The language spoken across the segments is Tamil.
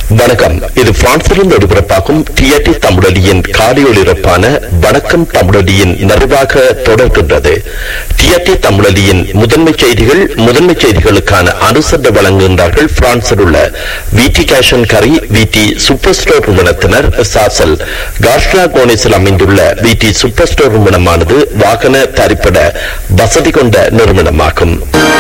வணக்கம் இது பிரான்சிலிருந்து ஒளிபரப்பாகும் டிஆர்டி தமிழொலியின் காலை ஒளிபரப்பான வணக்கம் தமிழொலியின் நிறைவாக தொடர்கின்றது டிஆர்டி தமிழொலியின் முதன்மை செய்திகள் முதன்மை செய்திகளுக்கான அனுசரணை வழங்குகின்றார்கள் பிரான்சில் உள்ள விடி கேஷன் கரி விடி சூப்பர் ஸ்டோர் நிறுவனத்தினர் சாசல் காஷ்ரா கோனேஸில் அமைந்துள்ள விடி சூப்பர் ஸ்டோர் நிறுவனமானது வாகன தரிப்பட வசதி கொண்ட நிறுவனமாகும்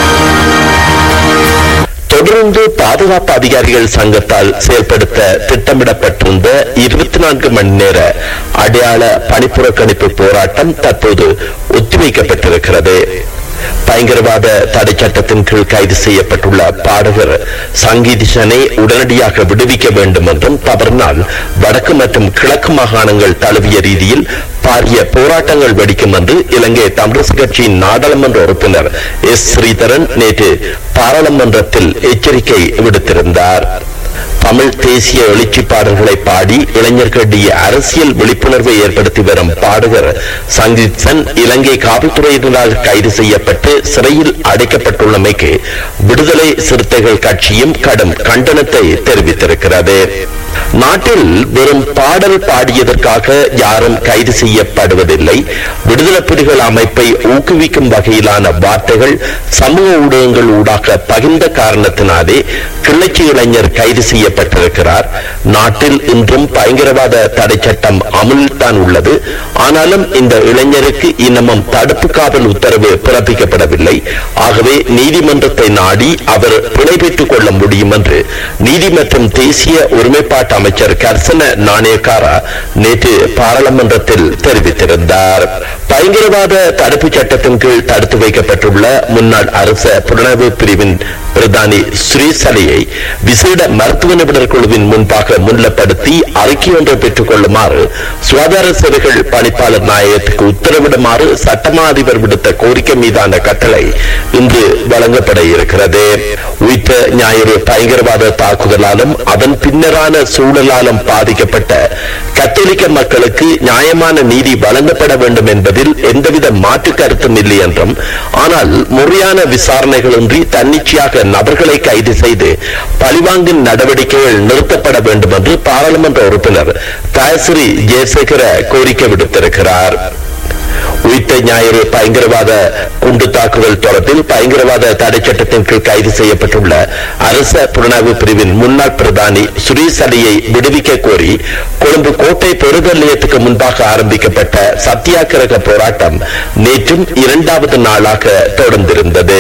தொடர்ந்து பாதுகாப்பு அதிகாரிகள் சங்கத்தால் செயல்படுத்த திட்டமிடப்பட்டிருந்த இருபத்தி நான்கு மணி நேர அடையாள பணிப்புறக்கணிப்பு போராட்டம் தற்போது ஒத்திவைக்கப்பட்டிருக்கிறது பயங்கரவாத தடை சட்டத்தின் கீழ் கைது செய்யப்பட்டுள்ள பாடகர் சங்கீதிஷனை உடனடியாக விடுவிக்க வேண்டும் என்றும் தவறினால் வடக்கு மற்றும் கிழக்கு மாகாணங்கள் தழுவிய ரீதியில் பாரிய போராட்டங்கள் வெடிக்கும் என்று இலங்கை தமிழரசு கட்சியின் நாடாளுமன்ற உறுப்பினர் எஸ் ஸ்ரீதரன் நேற்று பாராளுமன்றத்தில் எச்சரிக்கை விடுத்திருந்தார் தமிழ் தேசிய எழுச்சி பாடல்களை பாடி இளைஞர்களிடையே அரசியல் விழிப்புணர்வை ஏற்படுத்தி வரும் பாடகர் சங்கீத்சன் இலங்கை காவல்துறையினரால் கைது செய்யப்பட்டு சிறையில் அடைக்கப்பட்டுள்ளமைக்கு விடுதலை சிறுத்தைகள் கட்சியும் கடும் கண்டனத்தை தெரிவித்திருக்கிறது நாட்டில் வெறும் பாடல் பாடியதற்காக யாரும் கைது செய்யப்படுவதில்லை விடுதலை புலிகள் அமைப்பை ஊக்குவிக்கும் வகையிலான வார்த்தைகள் சமூக ஊடகங்கள் ஊடாக பகிர்ந்த காரணத்தினாலே கிளர்ச்சி இளைஞர் கைது செய்யப்பட்டிருக்கிறார் நாட்டில் இன்றும் பயங்கரவாத தடை சட்டம் அமுலில் தான் உள்ளது ஆனாலும் இந்த இளைஞருக்கு இன்னமும் தடுப்பு காவல் உத்தரவு பிறப்பிக்கப்படவில்லை ஆகவே நீதிமன்றத்தை நாடி அவர் பிணை பெற்றுக் கொள்ள முடியும் என்று நீதி மற்றும் தேசிய ஒருமைப்பாட்டு அமைச்சர் கர்சன நாணயக்காரா நேற்று பாராளுமன்றத்தில் தெரிவித்திருந்தார் பயங்கரவாத தடுப்பு சட்டத்தின் கீழ் தடுத்து வைக்கப்பட்டுள்ள முன்னாள் அரச புலனாய்வு பிரிவின் பிரதானி ஸ்ரீசலையை விசேட மருத்துவ நிபுணர் குழுவின் முன்பாக முன்னிலைப்படுத்தி அறிக்கை ஒன்றை பெற்றுக் கொள்ளுமாறு சுகாதார சேவைகள் பணிப்பாளர் நாயகத்துக்கு உத்தரவிடுமாறு சட்டமா அதிபர் விடுத்த கோரிக்கை மீதான கட்டளை இன்று வழங்கப்பட இருக்கிறது உயிர்த்த ஞாயிறு பயங்கரவாத தாக்குதலாலும் அதன் பின்னரான சூழலாலும் பாதிக்கப்பட்ட கத்தோலிக்க மக்களுக்கு நியாயமான நீதி வழங்கப்பட வேண்டும் என்பதில் எந்தவித மாற்று கருத்தும் இல்லை என்றும் ஆனால் முறையான விசாரணைகளின்றி தன்னிச்சையாக நபர்களை கைது செய்து பழிவாங்கும் நடவடிக்கைகள் நிறுத்தப்பட வேண்டும் என்று பாராளுமன்ற உறுப்பினர் தயசிறி ஜெயசேகர கோரிக்கை விடுத்திருக்கிறார் உயிர்த்த ஞாயிறு பயங்கரவாத குண்டு தாக்குதல் தொடர்பில் பயங்கரவாத தடை சட்டத்தின் கீழ் கைது செய்யப்பட்டுள்ள அரச புலனாய்வு பிரிவின் முன்னாள் பிரதானி சுரேஷ் அலியை விடுவிக்க கோரி கொழும்பு கோட்டை பெருதல் நிலையத்துக்கு முன்பாக ஆரம்பிக்கப்பட்ட சத்தியாகிரக போராட்டம் நேற்றும் இரண்டாவது நாளாக தொடர்ந்திருந்தது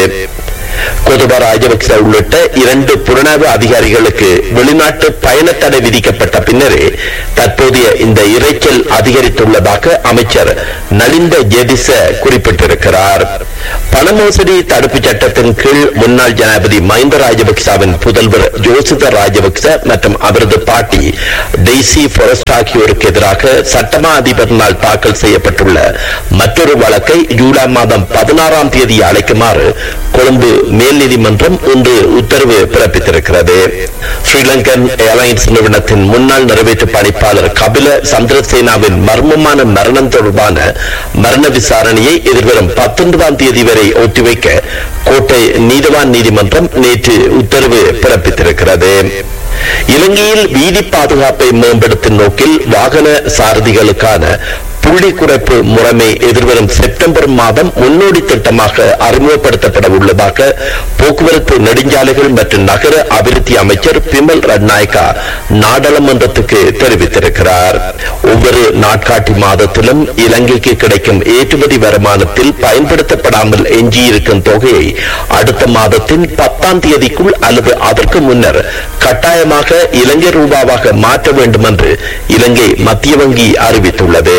கொதுப ராஜபக்ச உள்ளிட்ட இரண்டு புலனாய்வு அதிகாரிகளுக்கு வெளிநாட்டு பயண தடை விதிக்கப்பட்ட பின்னரே தற்போதைய இந்த இரைச்சல் அதிகரித்துள்ளதாக அமைச்சர் நலிந்த ஜெதிச குறிப்பிட்டிருக்கிறார் பண மோசடி தடுப்பு சட்டத்தின் கீழ் முன்னாள் ஜனாதிபதி மஹிந்த ராஜபக்சவின் புதல்வர் ஜோசித ராஜபக்ச மற்றும் அவரது பாட்டி டெய்சி பொரஸ்ட் ஆகியோருக்கு எதிராக சட்டமா அதிபரினால் தாக்கல் செய்யப்பட்டுள்ள மற்றொரு வழக்கை ஜூலை மாதம் பதினாறாம் தேதி அழைக்குமாறு கொழும்பு மேல் நீதிமன்றம் இன்று உத்தரவு பிறப்பித்திருக்கிறது ஸ்ரீலங்கன் ஏர்லைன்ஸ் நிறுவனத்தின் முன்னாள் நிறைவேற்று பணிப்பாளர் கபில சந்திரசேனாவின் மர்மமான மரணம் தொடர்பான மரண விசாரணையை எதிர்வரும் பத்தொன்பதாம் தேதி வரை ஒத்திவைக்க கோட்டை நீதவான் நீதிமன்றம் நேற்று உத்தரவு பிறப்பித்திருக்கிறது இலங்கையில் வீதி பாதுகாப்பை மேம்படுத்தும் நோக்கில் வாகன சாரதிகளுக்கான புள்ளி குறைப்பு முறைமை எதிர்வரும் செப்டம்பர் மாதம் முன்னோடி திட்டமாக அறிமுகப்படுத்தப்பட உள்ளதாக போக்குவரத்து நெடுஞ்சாலைகள் மற்றும் நகர அபிவிருத்தி அமைச்சர் பிமல் ரட்நாயக்கா நாடாளுமன்றத்துக்கு தெரிவித்திருக்கிறார் ஒவ்வொரு நாட்காட்டி மாதத்திலும் இலங்கைக்கு கிடைக்கும் ஏற்றுமதி வருமானத்தில் பயன்படுத்தப்படாமல் எஞ்சியிருக்கும் தொகையை அடுத்த மாதத்தின் பத்தாம் தேதிக்குள் அல்லது அதற்கு முன்னர் கட்டாயமாக இலங்கை ரூபாவாக மாற்ற வேண்டும் என்று இலங்கை மத்திய வங்கி அறிவித்துள்ளது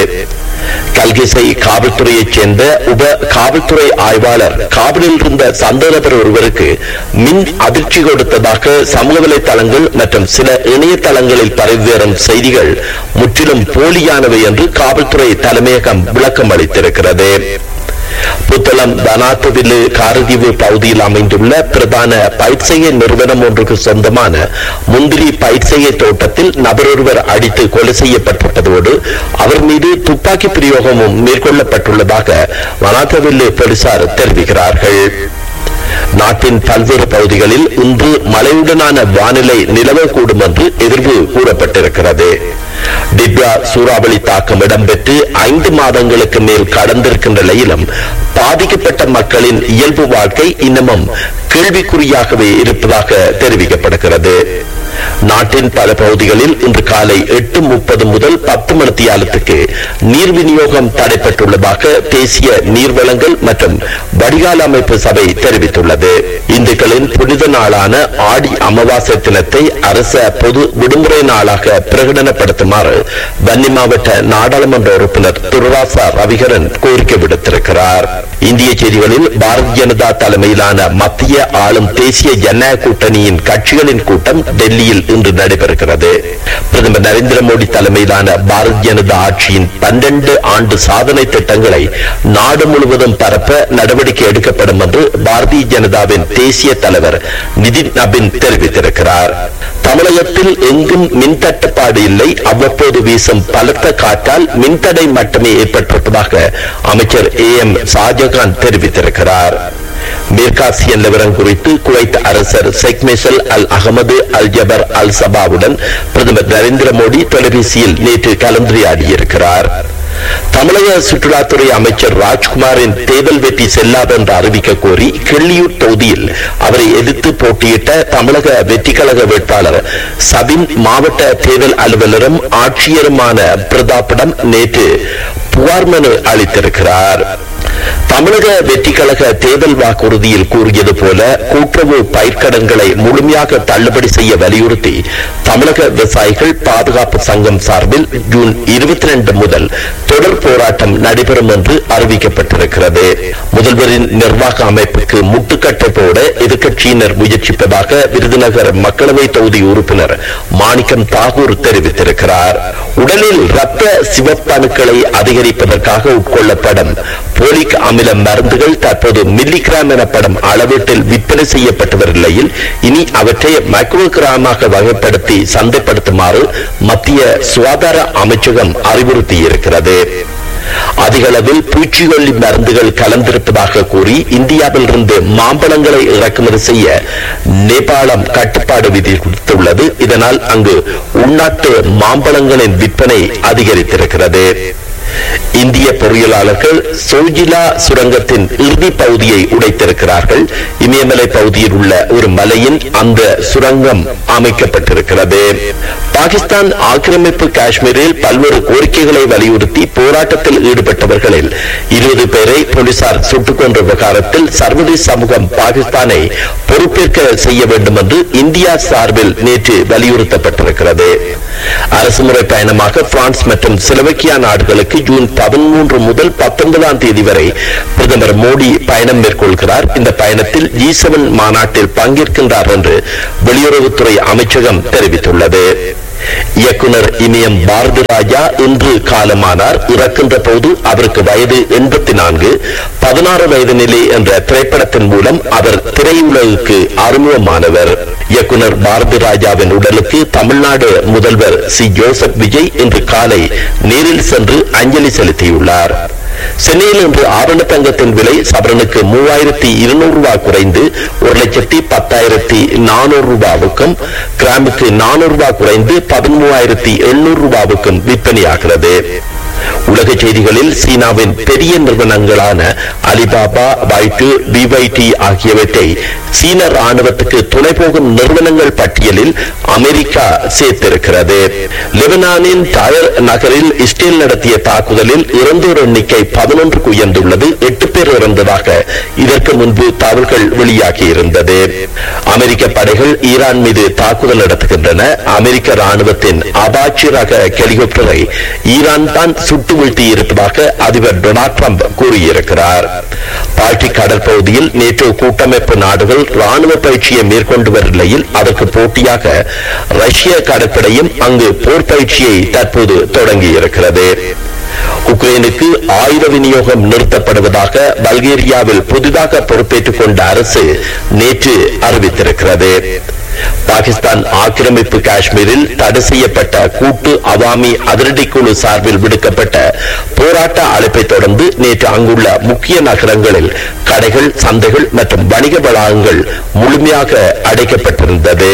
கல்கிசை காவல்துறையைச் சேர்ந்த உப காவல்துறை ஆய்வாளர் காவலில் இருந்த சந்தேகபர் ஒருவருக்கு மின் அதிர்ச்சி கொடுத்ததாக சமூக வலைதளங்கள் மற்றும் சில இணையதளங்களில் பரவி வரும் செய்திகள் முற்றிலும் போலியானவை என்று காவல்துறை தலைமையகம் விளக்கம் அளித்திருக்கிறது புத்தளம் தனாத்துவிலு காரதீவு பகுதியில் அமைந்துள்ள பிரதான பயிற்சிகை நிறுவனம் ஒன்றுக்கு சொந்தமான முந்திரி பயிற்சிகை தோட்டத்தில் நபர் ஒருவர் அடித்து கொலை செய்யப்பட்டிருப்பதோடு அவர் மீது துப்பாக்கி பிரயோகமும் மேற்கொள்ளப்பட்டுள்ளதாக வனாத்தவில்லு போலீசார் தெரிவிக்கிறார்கள் நாட்டின் பல்வேறு பகுதிகளில் இன்று மழையுடனான வானிலை நிலவக்கூடும் என்று எதிர்வு கூறப்பட்டிருக்கிறது டிப்யா சூறாவளி தாக்கம் இடம்பெற்று ஐந்து மாதங்களுக்கு மேல் கடந்திருக்கின்ற நிலையிலும் பாதிக்கப்பட்ட மக்களின் இயல்பு வாழ்க்கை இன்னமும் கேள்விக்குறியாகவே இருப்பதாக தெரிவிக்கப்படுகிறது நாட்டின் பல பகுதிகளில் இன்று காலை எட்டு முப்பது முதல் பத்து மணித்தியாலத்துக்கு நீர் விநியோகம் தடைப்பட்டுள்ளதாக தேசிய நீர்வளங்கள் மற்றும் வடிகால் அமைப்பு சபை தெரிவித்துள்ளது இந்துக்களின் புனித நாளான ஆடி அமாவாசை தினத்தை அரச பொது விடுமுறை நாளாக பிரகடனப்படுத்துமாறு வன்னி மாவட்ட நாடாளுமன்ற உறுப்பினர் துர்ராசா ரவிகரன் கோரிக்கை விடுத்திருக்கிறார் இந்திய செய்திகளில் பாரதிய ஜனதா தலைமையிலான மத்திய ஆளும் தேசிய ஜனநாயக கூட்டணியின் கட்சிகளின் கூட்டம் டெல்லியில் இன்று நடைபெறுகிறது பிரதமர் நரேந்திர மோடி தலைமையிலான பாரதிய ஜனதா ஆட்சியின் பன்னெண்டு ஆண்டு சாதனை திட்டங்களை நாடு முழுவதும் பரப்ப நடவடிக்கை எடுக்கப்படும் என்று பாரதிய ஜனதாவின் தேசிய தலைவர் நிதின் நபின் தெரிவித்திருக்கிறார் தமிழகத்தில் எங்கும் மின் தட்டுப்பாடு இல்லை அவ்வப்போது வீசும் பலத்த காற்றால் மின்தடை மட்டுமே ஏற்பட்டிருப்பதாக அமைச்சர் ஏ எம் ஷாஜகான் தெரிவித்திருக்கிறார் மேற்காசிய நிலவரம் குறித்து குவைத் அரசர் ஷேக் மிசல் அல் அகமது அல் ஜபர் அல் சபாவுடன் பிரதமர் நரேந்திர மோடி தொலைபேசியில் நேற்று கலந்துரையாடியிருக்கிறார் தமிழக சுற்றுலாத்துறை அமைச்சர் ராஜ்குமாரின் தேர்தல் வெற்றி செல்லாது என்று அறிவிக்க கோரி கிள்ளியூர் தொகுதியில் அவரை எதிர்த்து போட்டியிட்ட தமிழக வெற்றி கழக வேட்பாளர் சபின் மாவட்ட தேர்தல் அலுவலரும் ஆட்சியருமான பிரதாப்பிடம் நேற்று புகார் மனு அளித்திருக்கிறார் தமிழக வெற்றி கழக தேர்தல் வாக்குறுதியில் கூறியது போல கூட்டுறவு பயிர்க்கடன்களை முழுமையாக தள்ளுபடி செய்ய வலியுறுத்தி தமிழக விவசாயிகள் பாதுகாப்பு சங்கம் சார்பில் ஜூன் இருபத்தி ரெண்டு முதல் தொடர் போராட்டம் நடைபெறும் என்று அறிவிக்கப்பட்டிருக்கிறது முதல்வரின் நிர்வாக அமைப்புக்கு முட்டுக்கட்டை போட எதிர்க்கட்சியினர் முயற்சிப்பதாக விருதுநகர் மக்களவை தொகுதி உறுப்பினர் மாணிக்கம் தாகூர் தெரிவித்திருக்கிறார் உடலில் ரத்த சிவப்பணுக்களை அதிகரிப்பதற்காக உட்கொள்ளப்படும் போலிக் அமில மருந்துகள் தற்போது மில்லிகிராம் எனப்படும் அளவீட்டில் விற்பனை செய்யப்பட்டு வரும் நிலையில் இனி அவற்றை மைக்ரோகிராமாக வகைப்படுத்தி சந்தைப்படுத்துமாறு மத்திய சுகாதார அமைச்சகம் அறிவுறுத்தியிருக்கிறது அதிக அளவில் பூச்சிக்கொல்லி மருந்துகள் கலந்திருப்பதாக கூறி இந்தியாவில் இருந்து மாம்பழங்களை இறக்குமதி செய்ய நேபாளம் கட்டுப்பாடு விதித்துள்ளது இதனால் அங்கு உள்நாட்டு மாம்பழங்களின் விற்பனை அதிகரித்திருக்கிறது இந்திய பொறியியலாளர்கள் சோஜிலா சுரங்கத்தின் இறுதி பகுதியை உடைத்திருக்கிறார்கள் இமயமலை பகுதியில் உள்ள ஒரு மலையின் அந்த சுரங்கம் அமைக்கப்பட்டிருக்கிறது பாகிஸ்தான் ஆக்கிரமிப்பு காஷ்மீரில் பல்வேறு கோரிக்கைகளை வலியுறுத்தி போராட்டத்தில் ஈடுபட்டவர்களில் இருபது பேரை போலீசார் சுட்டுக் கொன்ற விவகாரத்தில் சர்வதேச சமூகம் பாகிஸ்தானை பொறுப்பேற்க செய்ய வேண்டும் என்று இந்தியா சார்பில் நேற்று வலியுறுத்தப்பட்டிருக்கிறது அரசுமுறை பயணமாக பிரான்ஸ் மற்றும் சிலோவக்கியா நாடுகளுக்கு ஜூன் பதிமூன்று முதல் பத்தொன்பதாம் தேதி வரை பிரதமர் மோடி பயணம் மேற்கொள்கிறார் இந்த பயணத்தில் ஜி செவன் மாநாட்டில் பங்கேற்கின்றார் என்று வெளியுறவுத்துறை அமைச்சகம் தெரிவித்துள்ளது இயக்குனர் இமயம் பாரதி ராஜா இன்று காலமானார் இறக்கின்ற போது அவருக்கு வயது எண்பத்தி நான்கு பதினாறு வயது நிலை என்ற திரைப்படத்தின் மூலம் அவர் திரையுலகுக்கு அறிமுகமானவர் இயக்குனர் பாரதி ராஜாவின் உடலுக்கு தமிழ்நாடு முதல்வர் சி ஜோசப் விஜய் இன்று காலை நேரில் சென்று அஞ்சலி செலுத்தியுள்ளார் சென்னையில் இன்று ஆவண தங்கத்தின் விலை சவரனுக்கு மூவாயிரத்தி இருநூறு ரூபாய் குறைந்து ஒரு லட்சத்தி பத்தாயிரத்தி நானூறு ரூபாவுக்கும் கிராமுக்கு நானூறு ரூபாய் குறைந்து பதிமூவாயிரத்தி எண்ணூறு ரூபாவுக்கும் விற்பனையாகிறது உலக செய்திகளில் சீனாவின் பெரிய நிறுவனங்களான அலிபாபா பைட்டு பிவைடி ஆகியவற்றை சீன ராணுவத்துக்கு துணை போகும் நிறுவனங்கள் பட்டியலில் அமெரிக்கா சேர்த்திருக்கிறது லெபனானின் டயர் நகரில் இஸ்ரேல் நடத்திய தாக்குதலில் இறந்தோர் எண்ணிக்கை பதினொன்றுக்கு உயர்ந்துள்ளது எட்டு பேர் இறந்ததாக இதற்கு முன்பு தகவல்கள் வெளியாகி இருந்தது அமெரிக்க படைகள் ஈரான் மீது தாக்குதல் நடத்துகின்றன அமெரிக்க ராணுவத்தின் அபாச்சி ரக ஹெலிகாப்டரை ஈரான் தான் சுட்டு வீழ்த்தி இருப்பதாக அதிபர் டொனால்ட் ட்ரம்ப் கூறியிருக்கிறார் பால்டிக் கடல் பகுதியில் நேட்டோ கூட்டமைப்பு நாடுகள் ராணுவ பயிற்சியை மேற்கொண்டு வரும் நிலையில் அதற்கு போட்டியாக ரஷ்ய கடற்படையும் அங்கு போர் பயிற்சியை தற்போது தொடங்கியிருக்கிறது உக்ரைனுக்கு ஆயுத விநியோகம் நிறுத்தப்படுவதாக பல்கேரியாவில் புதிதாக பொறுப்பேற்றுக் கொண்ட அரசு நேற்று அறிவித்திருக்கிறது பாகிஸ்தான் ஆக்கிரமிப்பு காஷ்மீரில் தடை செய்யப்பட்ட கூட்டு அவாமி அதிரடிக்குழு சார்பில் விடுக்கப்பட்ட போராட்ட அழைப்பை தொடர்ந்து நேற்று அங்குள்ள முக்கிய நகரங்களில் கடைகள் சந்தைகள் மற்றும் வணிக வளாகங்கள் முழுமையாக அடைக்கப்பட்டிருந்தது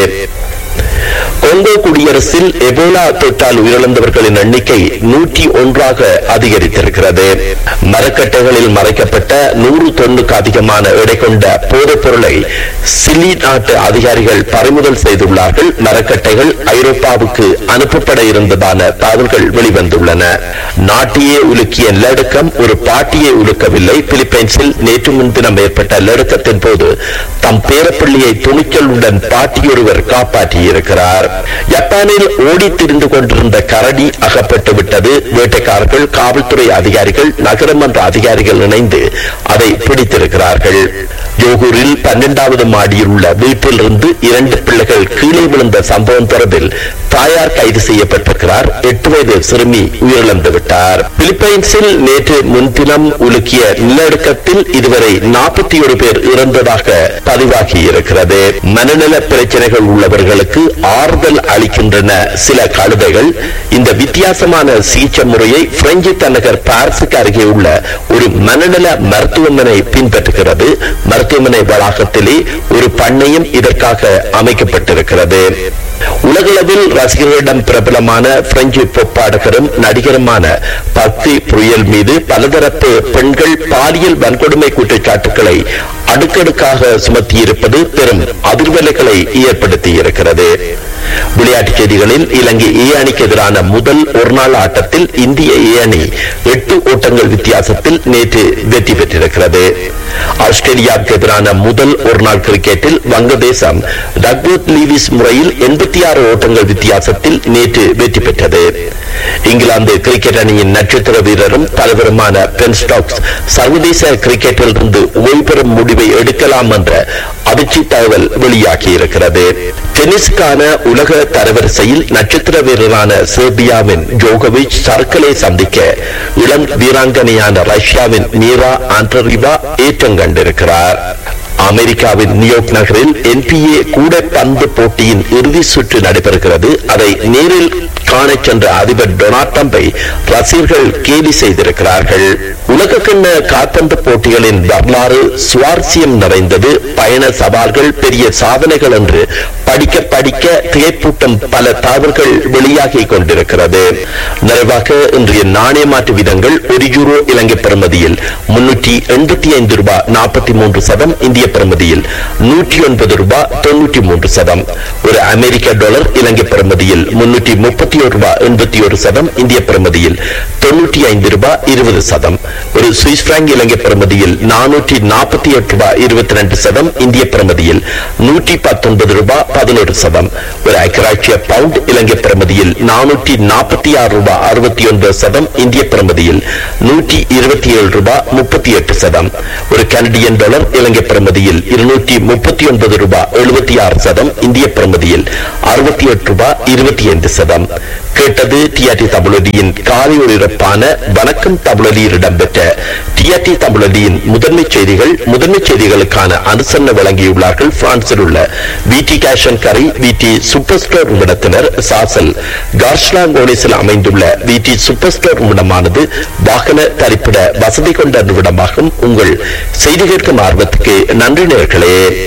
கொங்கோ குடியரசில் எபோலா தொற்றால் உயிரிழந்தவர்களின் எண்ணிக்கை நூற்றி ஒன்றாக அதிகரித்திருக்கிறது மரக்கட்டைகளில் மறைக்கப்பட்ட நூறு தொன்னுக்கு அதிகமான எடை கொண்ட போதைப் பொருளை சிலி நாட்டு அதிகாரிகள் பறிமுதல் செய்துள்ளார்கள் மரக்கட்டைகள் ஐரோப்பாவுக்கு அனுப்பப்பட இருந்ததான தகவல்கள் வெளிவந்துள்ளன நாட்டையே உலுக்கிய நிலநடுக்கம் ஒரு பாட்டியை உலுக்கவில்லை பிலிப்பைன்ஸில் நேற்று முன்தினம் ஏற்பட்ட நிலநடுக்கத்தின் போது தம் பேரப்பிள்ளையை துணிச்சலுடன் பாட்டியொருவர் காப்பாற்றியிருக்கிறார் ஜப்பானில் ஓடி திரிந்து கொண்டிருந்த கரடி அகப்பட்டு விட்டது வேட்டைக்காரர்கள் காவல்துறை அதிகாரிகள் நகரமன்ற அதிகாரிகள் இணைந்து அதை பிடித்திருக்கிறார்கள் ஜோகூரில் பன்னெண்டாவது மாடியில் உள்ள வீட்டிலிருந்து இரண்டு பிள்ளைகள் கீழே விழுந்த சம்பவம் தொடர்பில் தாயார் கைது செய்யப்பட்டிருக்கிறார் எட்டு வயது சிறுமி உயிரிழந்து விட்டார் பிலிப்பைன்ஸில் நேற்று முன்தினம் உலுக்கிய நிலநடுக்கத்தில் இதுவரை நாற்பத்தி ஒரு பேர் இறந்ததாக பதிவாகி இருக்கிறது மனநல பிரச்சனைகள் உள்ளவர்களுக்கு ஆறுதல் அளிக்கின்றன சில கழுதைகள் இந்த வித்தியாசமான சிகிச்சை முறையை பிரெஞ்சு தலைநகர் பாரிஸுக்கு அருகே உள்ள ஒரு மனநல மருத்துவமனை பின்பற்றுகிறது மருத்துவமனை வளாகத்திலே ஒரு பண்ணையும் இதற்காக அமைக்கப்பட்டிருக்கிறது உலகளவில் ரசிகர்களிடம் பிரபலமான பிரெஞ்சு பொப்பாடகரும் நடிகருமான பக்தி புயல் மீது பலதரப்பு பெண்கள் பாலியல் வன்கொடுமை குற்றச்சாட்டுகளை அடுக்கடுக்காக சுமத்தியிருப்பது பெரும் அதிர்வலைகளை ஏற்படுத்தியிருக்கிறது விளையாட்டுச் செய்திகளில் இலங்கை ஏ அணிக்கு எதிரான முதல் ஒருநாள் ஆட்டத்தில் இந்திய ஏ அணி எட்டு ஓட்டங்கள் வித்தியாசத்தில் நேற்று வெற்றி பெற்றிருக்கிறது ஆஸ்திரேலியாவுக்கு எதிரான முதல் ஒருநாள் கிரிக்கெட்டில் வங்கதேசம் டக்வர்த் லீவிஸ் முறையில் எண்பத்தி ஆறு ஓட்டங்கள் வித்தியாசத்தில் நேற்று வெற்றி பெற்றது இங்கிலாந்து கிரிக்கெட் அணியின் நட்சத்திர வீரரும் தலைவருமான பென் ஸ்டாக்ஸ் சர்வதேச கிரிக்கெட்டில் இருந்து ஓய்வு பெறும் முடிவை எடுக்கலாம் என்ற அதிர்ச்சி தகவல் வெளியாகி இருக்கிறது டென்னிஸுக்கான உலக தரவரிசையில் நட்சத்திர வீரரான செர்பியாவின் ஜோகோவிச் சர்க்கலை சந்திக்க இளம் வீராங்கனையான ரஷ்யாவின் மீரா ஆண்ட்ரரிவா ஏற்றம் கண்டிருக்கிறார் அமெரிக்காவின் நியூயார்க் நகரில் என்பிஏ கூடைப்பந்து போட்டியின் இறுதி சுற்று நடைபெறுகிறது அதை நேரில் காணச் சென்ற அதிபர் டொனால்ட் ட்ரம்பை ரசிகர்கள் கேலி செய்திருக்கிறார்கள் உலகக்கிண்ண கால்பந்து போட்டிகளின் வரலாறு சுவாரஸ்யம் நிறைந்தது பயண சவால்கள் பெரிய சாதனைகள் என்று படிக்க படிக்க திகைப்பூட்டும் பல தகவல்கள் வெளியாகி கொண்டிருக்கிறது நிறைவாக இன்றைய நாணய மாற்று விதங்கள் ஒரு யூரோ இலங்கை பெறுமதியில் முன்னூற்றி எண்பத்தி ஐந்து ரூபாய் நாற்பத்தி மூன்று சதம் இந்திய பெறுமதியில் நூற்றி ஒன்பது ரூபாய் தொன்னூற்றி மூன்று சதம் ஒரு அமெரிக்க டாலர் இலங்கை பெறுமதியில் முன்னூற்றி முப்பத்தி ஒரு ரூபாய் எண்பத்தி ஒரு சதம் இந்திய பெறுமதியில் தொன்னூற்றி ஐந்து ரூபாய் இருபது சதம் ஒரு சுவிஸ் பிராங்க் இலங்கை பெறுமதியில் நானூற்றி நாற்பத்தி எட்டு ரூபாய் இருபத்தி ரெண்டு சதம் இந்திய பெறுமதியில் நூற்றி பத்தொன்பது ரூபாய் பதினோரு சதம் ஒரு ஐக்கிராட்சிய பவுண்ட் இலங்கை பெறுமதியில் நானூற்றி நாற்பத்தி ஆறு ரூபாய் அறுபத்தி ஒன்பது சதம் இந்திய பெறுமதியில் நூற்றி இருபத்தி ஏழு ரூபாய் முப்பத்தி எட்டு சதம் ஒரு கனடியன் டாலர் இலங்கை பெறுமதியில் இருநூற்றி முப்பத்தி ஒன்பது ரூபாய் எழுபத்தி ஆறு சதம் இந்திய பெறுமதியில் அறுபத்தி எட்டு ரூபாய் இருபத்தி ஐந்து சதம் கேட்டது டிஆர்டி தமிழொலியின் காலை ஒளிபரப்பான வணக்கம் தமிழொலியில் இடம்பெற்ற டிஆர்டி தமிழொலியின் முதன்மை செய்திகள் முதன்மை செய்திகளுக்கான அனுசரணை வழங்கியுள்ளார்கள் பிரான்சில் உள்ள விடி கேஷன் கரை விடி சூப்பர் ஸ்டோர் நிறுவனத்தினர் சாசல் கார்ஷ்லாங்கோனிஸில் அமைந்துள்ள விடி சூப்பர் ஸ்டோர் நிறுவனமானது வாகன தரிப்பிட வசதி கொண்ட நிறுவனமாகும் உங்கள் செய்தி கேட்கும் ஆர்வத்துக்கு நன்றி நேர்களே